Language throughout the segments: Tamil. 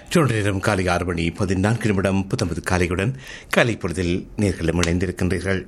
தொன்று நேரம் காலை ஆறு மணி பதினான்கு நிமிடம் பத்தொன்பது காலையுடன் காலை பொழுதில் நேர்களும் இணைந்திருக்கின்றீர்கள்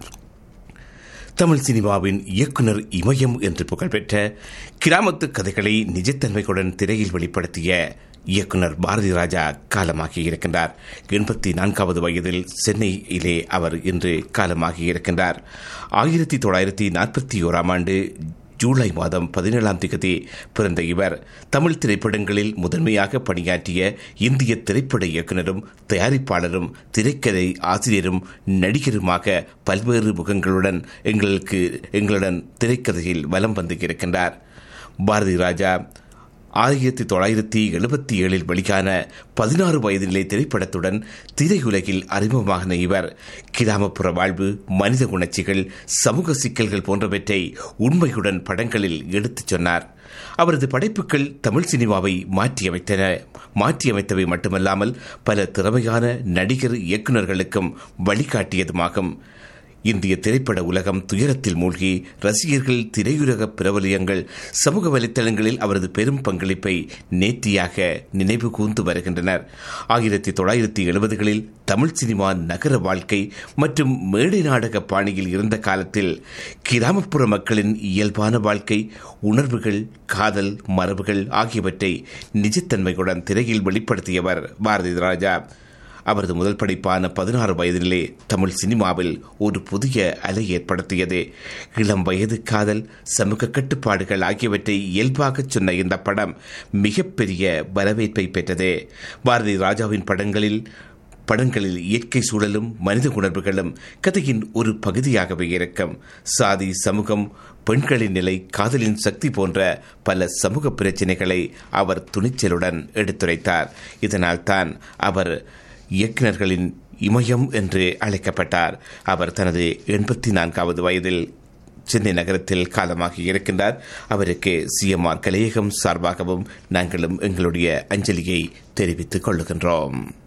தமிழ் சினிமாவின் இயக்குனர் இமயம் என்று புகழ்பெற்ற கிராமத்து கதைகளை நிஜத்தன்மைகளுடன் திரையில் வெளிப்படுத்திய இயக்குனர் பாரதி ராஜா காலமாகி இருக்கின்றார் எண்பத்தி நான்காவது வயதில் சென்னையிலே அவர் இன்று காலமாகி இருக்கின்றார் ஆயிரத்தி தொள்ளாயிரத்தி நாற்பத்தி ஓராம் ஆண்டு ஜூலை மாதம் பதினேழாம் தேதி பிறந்த இவர் தமிழ் திரைப்படங்களில் முதன்மையாக பணியாற்றிய இந்திய திரைப்பட இயக்குனரும் தயாரிப்பாளரும் திரைக்கதை ஆசிரியரும் நடிகருமாக பல்வேறு முகங்களுடன் எங்களுக்கு எங்களுடன் திரைக்கதையில் வலம் வந்து இருக்கின்றார் பாரதி ராஜா ஆயிரத்தி தொள்ளாயிரத்தி எழுபத்தி ஏழில் வெளியான பதினாறு வயதிலே திரைப்படத்துடன் திரையுலகில் அறிமுகமான இவர் கிராமப்புற வாழ்வு மனித உணர்ச்சிகள் சமூக சிக்கல்கள் போன்றவற்றை உண்மையுடன் படங்களில் எடுத்துச் சொன்னார் அவரது படைப்புகள் தமிழ் சினிமாவை மாற்றியமைத்தன மாற்றியமைத்தவை மட்டுமல்லாமல் பல திறமையான நடிகர் இயக்குநர்களுக்கும் வழிகாட்டியதுமாகும் இந்திய திரைப்பட உலகம் துயரத்தில் மூழ்கி ரசிகர்கள் திரையுலக பிரபலியங்கள் சமூக வலைத்தளங்களில் அவரது பெரும் பங்களிப்பை நேர்த்தியாக நினைவு கூர்ந்து வருகின்றனர் ஆயிரத்தி தொள்ளாயிரத்தி எழுபதுகளில் தமிழ் சினிமா நகர வாழ்க்கை மற்றும் மேடை நாடக பாணியில் இருந்த காலத்தில் கிராமப்புற மக்களின் இயல்பான வாழ்க்கை உணர்வுகள் காதல் மரபுகள் ஆகியவற்றை நிஜத்தன்மையுடன் திரையில் வெளிப்படுத்தியவர் பாரதி ராஜா அவரது முதல் படைப்பான பதினாறு வயதிலே தமிழ் சினிமாவில் ஒரு புதிய அலை ஏற்படுத்தியது இளம் வயது காதல் சமூக கட்டுப்பாடுகள் ஆகியவற்றை இயல்பாக சொன்ன இந்த படம் மிகப்பெரிய வரவேற்பை பெற்றது பாரதி ராஜாவின் படங்களில் படங்களில் இயற்கை சூழலும் மனித உணர்வுகளும் கதையின் ஒரு பகுதியாகவே இருக்கும் சாதி சமூகம் பெண்களின் நிலை காதலின் சக்தி போன்ற பல சமூக பிரச்சினைகளை அவர் துணிச்சலுடன் எடுத்துரைத்தார் இதனால் தான் அவர் இயக்குநர்களின் இமயம் என்று அழைக்கப்பட்டார் அவர் தனது எண்பத்தி நான்காவது வயதில் சென்னை நகரத்தில் காலமாகி இருக்கின்றார் அவருக்கு சிஎம்ஆர் கலையகம் சார்பாகவும் நாங்களும் எங்களுடைய அஞ்சலியை தெரிவித்துக் கொள்ளுகின்றோம்